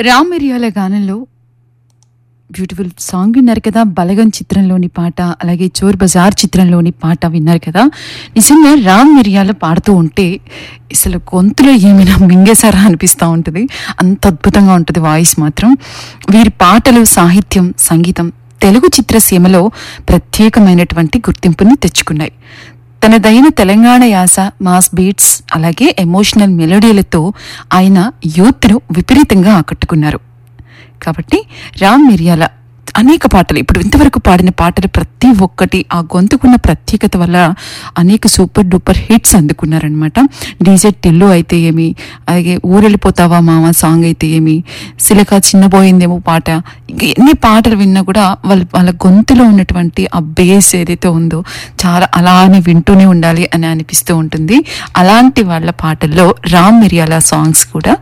రామ్ మిరియాల గానంలో beautiful song విన్నారు కదా బలగం చిత్రంలోని పాట అలాగే చోర్ బజార్ చిత్రంలోని పాట విన్నారు కదా నిజంగా రామ్ మిరియాల పాడుతూ ఉంటే అసలు గొంతులో ఏమైనా మింగేశారా అనిపిస్తూ ఉంటుంది అంత అద్భుతంగా ఉంటుంది వాయిస్ మాత్రం వీరి పాటలు సాహిత్యం సంగీతం తెలుగు చిత్రసీమలో ప్రత్యేకమైనటువంటి గుర్తింపుని తెచ్చుకున్నాయి తనదైన తెలంగాణ యాస మాస్ బీట్స్ అలాగే ఎమోషనల్ మెలోడీలతో ఆయన యూత్ను విపరీతంగా ఆకట్టుకున్నారు కాబట్టి రామ్ మిరియాల అనేక పాటలు ఇప్పుడు ఇంతవరకు పాడిన పాటలు ప్రతి ఒక్కటి ఆ గొంతుకున్న ప్రత్యేకత వల్ల అనేక సూపర్ డూపర్ హిట్స్ అందుకున్నారనమాట డీజే టిల్లు అయితే ఏమి అలాగే ఊరెళ్ళిపోతావా మామ సాంగ్ అయితే ఏమి సిలక చిన్నబోయిందేమో పాట ఇంకా ఎన్ని పాటలు విన్నా కూడా వాళ్ళ వాళ్ళ గొంతులో ఉన్నటువంటి ఆ బేస్ ఏదైతే ఉందో చాలా అలానే వింటూనే ఉండాలి అని అనిపిస్తూ ఉంటుంది అలాంటి వాళ్ళ పాటల్లో రామ్ మిరియాల సాంగ్స్ కూడా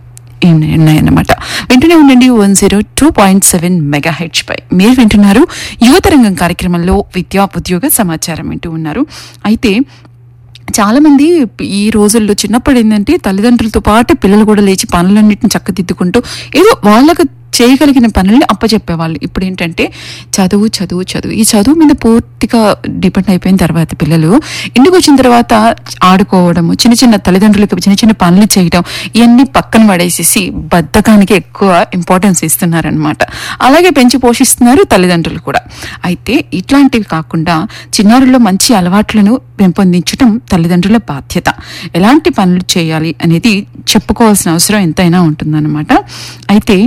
ఏమి ఉన్నాయన్నమాట వింటూనే ఉండండి one zero two point seven megahertz పై మీరు వింటున్నారు యువతరంగం కార్యక్రమంలో విద్యా ఉద్యోగ సమాచారం వింటూ ఉన్నారు అయితే చాలా మంది ఈ రోజుల్లో చిన్నప్పుడు ఏంటంటే తల్లిదండ్రులతో పాటు పిల్లలు కూడా లేచి పనులన్నింటిని చక్కదిద్దుకుంటూ ఏదో వాళ్ళకు చేయగలిగిన పనుల్ని అప్పచెప్పేవాళ్ళు ఇప్పుడు ఏంటంటే చదువు చదువు చదువు ఈ చదువు మీద పూర్తిగా డిపెండ్ అయిపోయిన తర్వాత పిల్లలు ఇంటికి వచ్చిన తర్వాత ఆడుకోవడము చిన్న చిన్న తల్లిదండ్రులకు చిన్న చిన్న పనులు చేయడం ఇవన్నీ పక్కన పడేసేసి బద్ధకానికి ఎక్కువ ఇంపార్టెన్స్ ఇస్తున్నారనమాట అలాగే పెంచి పోషిస్తున్నారు తల్లిదండ్రులు కూడా అయితే ఇట్లాంటివి కాకుండా చిన్నారుల్లో మంచి అలవాట్లను పెంపొందించడం తల్లిదండ్రుల బాధ్యత ఎలాంటి పనులు చేయాలి అనేది చెప్పుకోవాల్సిన అవసరం ఎంతైనా ఉంటుందన్నమాట అయితే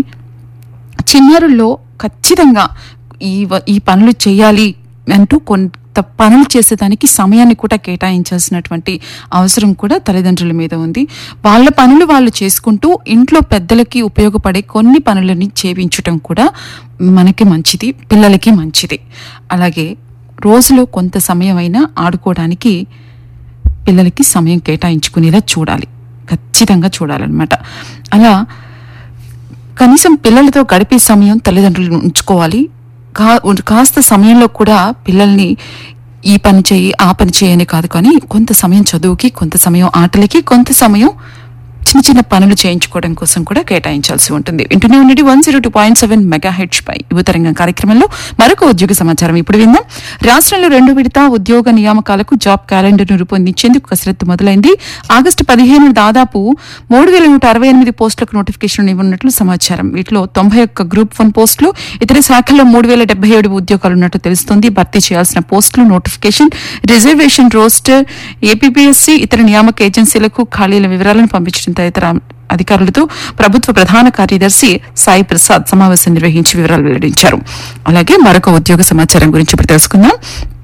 చిన్నారుల్లో ఖచ్చితంగా ఈ వ- ఈ పనులు చేయాలి అంటూ కొంత పనులు చేసేదానికి సమయాన్ని కూడా కేటాయించాల్సినటువంటి అవసరం కూడా తల్లిదండ్రుల మీద ఉంది వాళ్ళ పనులు వాళ్ళు చేసుకుంటూ ఇంట్లో పెద్దలకి ఉపయోగపడే కొన్ని పనులని చేయించటం కూడా మనకి మంచిది పిల్లలకి మంచిది అలాగే రోజులో కొంత సమయం అయినా ఆడుకోవడానికి పిల్లలకి సమయం కేటాయించుకునేలా చూడాలి ఖచ్చితంగా చూడాలన్నమాట అలా కనీసం పిల్లలతో గడిపే సమయం తల్లిదండ్రులు ఉంచుకోవాలి కా కాస్త సమయంలో కూడా పిల్లల్ని ఈ పని చేయి ఆ పని చేయని కాదు కానీ కొంత సమయం చదువుకి కొంత సమయం ఆటలకి కొంత సమయం చిన్న చిన్న పనులు చేయించుకోవడం కోసం కూడా కేటాయించాల్సి ఉంటుంది వింటూనే ఉండండి one zero two point seven megahertz పై యువతరంగం కార్యక్రమంలో మరొక ఉద్యోగ సమాచారం ఇప్పుడు విందాం రాష్ట్రంలో రెండు విడత ఉద్యోగ నియామకాలకు జాబ్ క్యాలెండర్ను రూపొందించేందుకు కసరత్తు మొదలైంది ఆగస్టు పదిహేను దాదాపు మూడు వేల నూట అరవై ఎనిమిది పోస్టులకు నోటిఫికేషన్ ఇవ్వనున్నట్లు సమాచారం వీటిలో తొంభై ఒక్క గ్రూప్ వన్ పోస్టులు ఇతర శాఖల్లో మూడు వేల డెబ్బై ఏడు ఉద్యోగాలు ఉన్నట్టు తెలుస్తోంది భర్తీ చేయాల్సిన పోస్టులు నోటిఫికేషన్ రిజర్వేషన్ రోస్టర్ ఏపీపీఎస్సీ ఇతర నియామక ఏజెన్సీలకు ఖాళీల వివరాలను పంపించడం తదితర అధికారులతో ప్రభుత్వ ప్రధాన కార్యదర్శి సాయి ప్రసాద్ సమావేశం నిర్వహించి వివరాలు వెల్లడించారు అలాగే మరొక ఉద్యోగ సమాచారం గురించి ఇప్పుడు తెలుసుకుందాం